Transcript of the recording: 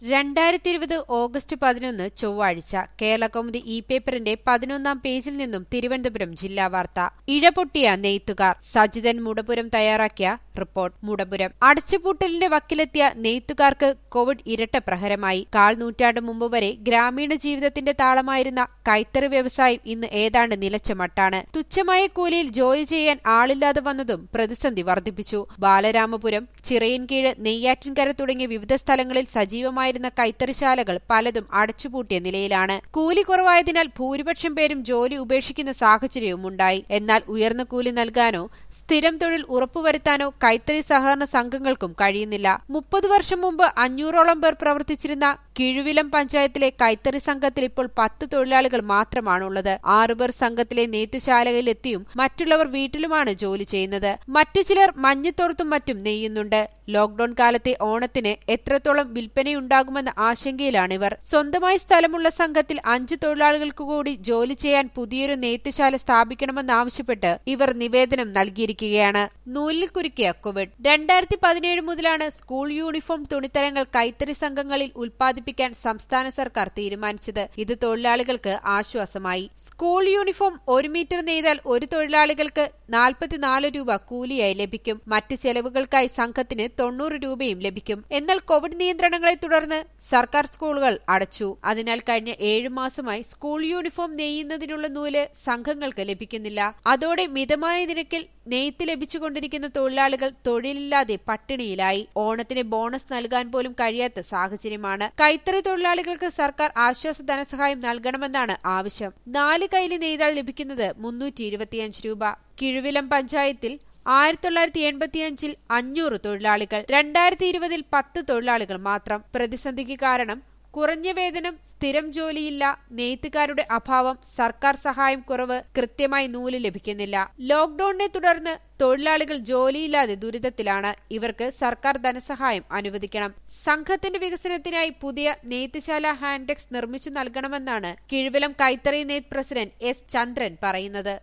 രണ്ടായിരത്തി ഇരുപത് ഓഗസ്റ്റ് പതിനൊന്ന് ചൊവ്വാഴ്ച കേരളകൗമുദി ഇ പേപ്പറിന്റെ പതിനൊന്നാം പേജിൽ നിന്നും തിരുവനന്തപുരം ജില്ലാ വാർത്ത ഇഴപൊട്ടിയ നെയ്ത്തുകാർ സജിതൻ മുടപുരം തയ്യാറാക്കിയ റിപ്പോർട്ട് മുടപുരം അടച്ചുപൂട്ടലിന്റെ വക്കിലെത്തിയ നെയ്ത്തുകാർക്ക് കോവിഡ് ഇരട്ട പ്രഹരമായി കാൽ നൂറ്റാണ്ട് മുമ്പ് വരെ ഗ്രാമീണ ജീവിതത്തിന്റെ താളമായിരുന്ന കൈത്തറി വ്യവസായം ഇന്ന് ഏതാണ്ട് നിലച്ച മട്ടാണ് തുച്ഛമായ കൂലിയിൽ ജോലി ചെയ്യാൻ ആളില്ലാതെ വന്നതും പ്രതിസന്ധി വർദ്ധിപ്പിച്ചു ബാലരാമപുരം ചിറയൻകീഴ് നെയ്യാറ്റിൻകര തുടങ്ങിയ വിവിധ സ്ഥലങ്ങളിൽ സജീവമായിരുന്ന കൈത്തറിശാലകൾ പലതും അടച്ചുപൂട്ടിയ നിലയിലാണ് കൂലി കുറവായതിനാൽ ഭൂരിപക്ഷം പേരും ജോലി ഉപേക്ഷിക്കുന്ന സാഹചര്യവും ഉണ്ടായി എന്നാൽ ഉയർന്ന കൂലി നൽകാനോ സ്ഥിരം തൊഴിൽ ഉറപ്പുവരുത്താനോ കൈത്തറി സഹകരണ സംഘങ്ങൾക്കും കഴിയുന്നില്ല മുപ്പത് വർഷം മുമ്പ് അഞ്ഞൂറോളം പേർ പ്രവർത്തിച്ചിരുന്ന കിഴുവിലം പഞ്ചായത്തിലെ കൈത്തറി സംഘത്തിൽ ഇപ്പോൾ പത്ത് തൊഴിലാളികൾ മാത്രമാണുള്ളത് ആറുപേർ സംഘത്തിലെ നെയ്ത്തുശാലകളിലെത്തിയും മറ്റുള്ളവർ വീട്ടിലുമാണ് ജോലി ചെയ്യുന്നത് മറ്റു ചിലർ മഞ്ഞത്തോർത്തും മറ്റും നെയ്യുന്നുണ്ട് ലോക്ഡൌൺ കാലത്തെ ഓണത്തിന് എത്രത്തോളം വിൽപ്പനയുണ്ടാകുമെന്ന ആശങ്കയിലാണിവർ സ്വന്തമായി സ്ഥലമുള്ള സംഘത്തിൽ അഞ്ച് തൊഴിലാളികൾക്ക് കൂടി ജോലി ചെയ്യാൻ പുതിയൊരു നെയ്ത്തുശാല സ്ഥാപിക്കണമെന്നാവശ്യപ്പെട്ട് ഇവർ നിവേദനം നൽകിയിരിക്കുകയാണ് നൂലിൽ കുരുക്കിയ കോവിഡ് രണ്ടായിരത്തി പതിനേഴ് മുതലാണ് സ്കൂൾ യൂണിഫോം തുണിത്തരങ്ങൾ കൈത്തറി സംഘങ്ങളിൽ ഉൽപ്പാദിപ്പിക്കാൻ സംസ്ഥാന സർക്കാർ തീരുമാനിച്ചത് ഇത് തൊഴിലാളികൾക്ക് ആശ്വാസമായി സ്കൂൾ യൂണിഫോം ഒരു മീറ്റർ നെയ്താൽ ഒരു തൊഴിലാളികൾക്ക് നാൽപ്പത്തിനാല് രൂപ കൂലിയായി ലഭിക്കും മറ്റ് ചെലവുകൾക്കായി സംഘത്തിന് തൊണ്ണൂറ് രൂപയും ലഭിക്കും എന്നാൽ കോവിഡ് നിയന്ത്രണങ്ങളെ തുടർന്ന് സർക്കാർ സ്കൂളുകൾ അടച്ചു അതിനാൽ കഴിഞ്ഞ ഏഴു മാസമായി സ്കൂൾ യൂണിഫോം നെയ്യുന്നതിനുള്ള നൂല് സംഘങ്ങൾക്ക് ലഭിക്കുന്നില്ല അതോടെ മിതമായ നിരക്കിൽ നെയ്ത്ത് ലഭിച്ചുകൊണ്ടിരിക്കുന്ന തൊഴിലാളികൾ തൊഴിലില്ലാതെ പട്ടിണിയിലായി ഓണത്തിന് ബോണസ് നൽകാൻ പോലും കഴിയാത്ത സാഹചര്യമാണ് കൈത്തറി തൊഴിലാളികൾക്ക് സർക്കാർ ആശ്വാസ ധനസഹായം നൽകണമെന്നാണ് ആവശ്യം നാല് കൈലി നെയ്താൽ ലഭിക്കുന്നത് മുന്നൂറ്റി ഇരുപത്തിയഞ്ച് രൂപ കിഴുവിലം പഞ്ചായത്തിൽ ആയിരത്തി തൊള്ളായിരത്തി എൺപത്തിയഞ്ചിൽ അഞ്ഞൂറ് തൊഴിലാളികൾ രണ്ടായിരത്തി ഇരുപതിൽ പത്ത് തൊഴിലാളികൾ മാത്രം പ്രതിസന്ധിക്ക് കാരണം കുറഞ്ഞ വേതനം സ്ഥിരം ജോലിയില്ല നെയ്ത്തുകാരുടെ അഭാവം സർക്കാർ സഹായം കുറവ് കൃത്യമായി നൂല് ലഭിക്കുന്നില്ല ലോക്ഡൌണിനെ തുടർന്ന് തൊഴിലാളികൾ ജോലിയില്ലാതെ ദുരിതത്തിലാണ് ഇവർക്ക് സർക്കാർ ധനസഹായം അനുവദിക്കണം സംഘത്തിന്റെ വികസനത്തിനായി പുതിയ നെയ്ത്തുശാല ഹാൻഡെക്സ് നിർമ്മിച്ചു നൽകണമെന്നാണ് കിഴുവിലം കൈത്തറി നെയ്ത്ത് പ്രസിഡന്റ് എസ് ചന്ദ്രൻ പറയുന്നത്